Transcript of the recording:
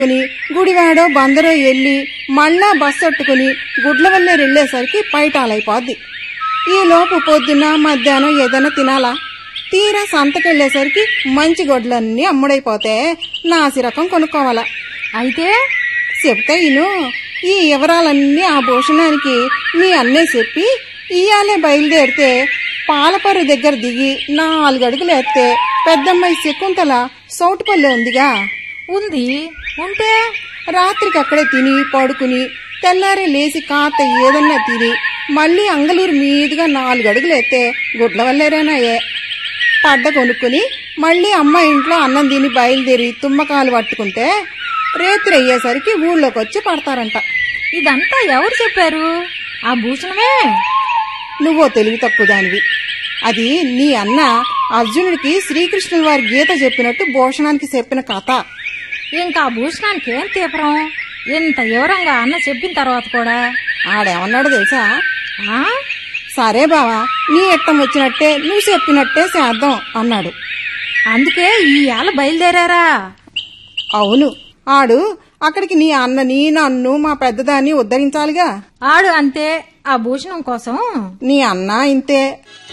కొని గుడివాడో బందరో ఎల్లి మళ్ళా బస్సు ఎట్టుకుని గుడ్లవల్లే వెళ్ళేసరికి పైటాలైపోద్ది ఈలోపు పొద్దున్న మధ్యాహ్నం ఏదైనా తినాలా తీరా సంతకెళ్ళేసరికి మంచి గొడ్లన్నీ అమ్ముడైపోతే నాసి రకం కొనుక్కోవాలా అయితే చెప్తే ఇను ఈ వివరాలన్నీ ఆ భూషణానికి మీ అన్నే చెప్పి ఇయాలే బయలుదేరితే పాలపర్రు దగ్గర దిగి నాలుగు అడుగులు ఎత్తే పెద్దమ్మాయి శకుంతల సౌటుపల్లె ఉందిగా ఉంది ఉంటే రాత్రికి అక్కడే తిని పడుకుని తెల్లారే లేచి కాత ఏదన్నా తిని మళ్ళీ అంగలూరు మీదుగా నాలుగు అడుగులు ఎత్తే గుడ్ల వల్లేరేనాయే పడ్డ కొనుక్కుని మళ్ళీ అమ్మ ఇంట్లో అన్నం తిని బయలుదేరి తుమ్మకాలు పట్టుకుంటే రేత్రి అయ్యేసరికి ఊళ్ళోకి వచ్చి పడతారంట ఇదంతా ఎవరు చెప్పారు ఆ భూషణమే నువ్వో తెలివి తక్కువ దానివి అది నీ అన్న అర్జునుడికి శ్రీకృష్ణుని వారి గీత చెప్పినట్టు భూషణానికి చెప్పిన కథ ఇంకా ఆ భూషణానికి ఏం తీవ్రం ఇంత వివరంగా అన్న చెప్పిన తర్వాత కూడా ఆడేమన్నాడో తెలుసా ఆ సరే బావా నీ ఇట్టం వచ్చినట్టే నువ్వు చెప్పినట్టే చేద్దాం అన్నాడు అందుకే ఈ ఏళ బయలుదేరారా అవును ఆడు అక్కడికి నీ అన్నని నన్ను మా పెద్దదాన్ని ఉద్ధరించాలిగా ఆడు అంతే ఆ భూషణం కోసం నీ అన్న ఇంతే